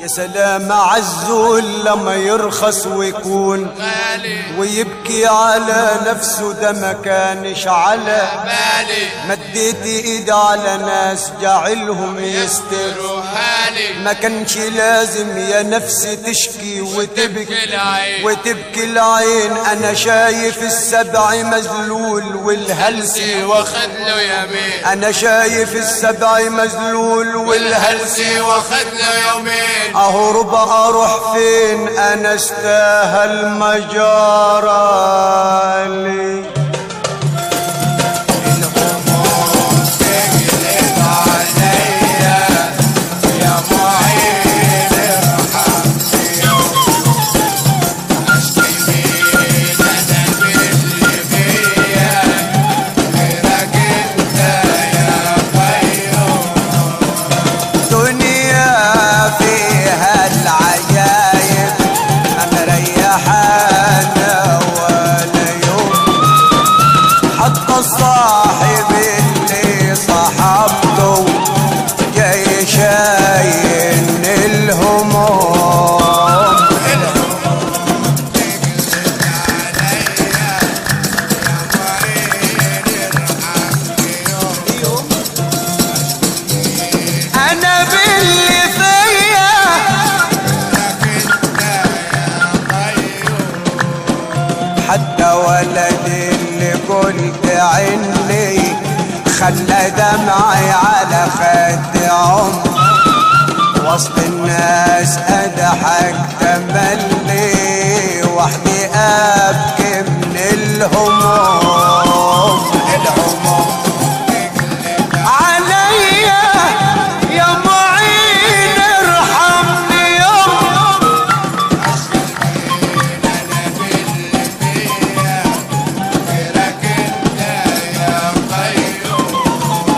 سلام عزول لما يرخص ويكون غالي ويبكي على نفسه ده ما كانش على بالي مديت ايدي على ناس جعلهم يستر روحاني ما كانش لازم يا نفسي تشكي وتبكي العين وتبكي العين انا شايف السبع مذلول والهلس واخد له يمين انا شايف السبع مذلول والهلس هلسي واخد له يومين اهو ربع اروح فين انا استاهل مجارالي الهموم تقلب عليا يا معين ارحمني اشكي مين انا باللي فيا غيرك انت يا قيوم دنيا فيها العجايب ما مريحانا ولا يوم حتى الصاحب اللي صاحبته جاي شاين الهموم انا باللي فيا حتى ولدي اللي قلت عني خلى دمعي على خد عمر وسط الناس اضحك تملي وحدي ابكي من الهموم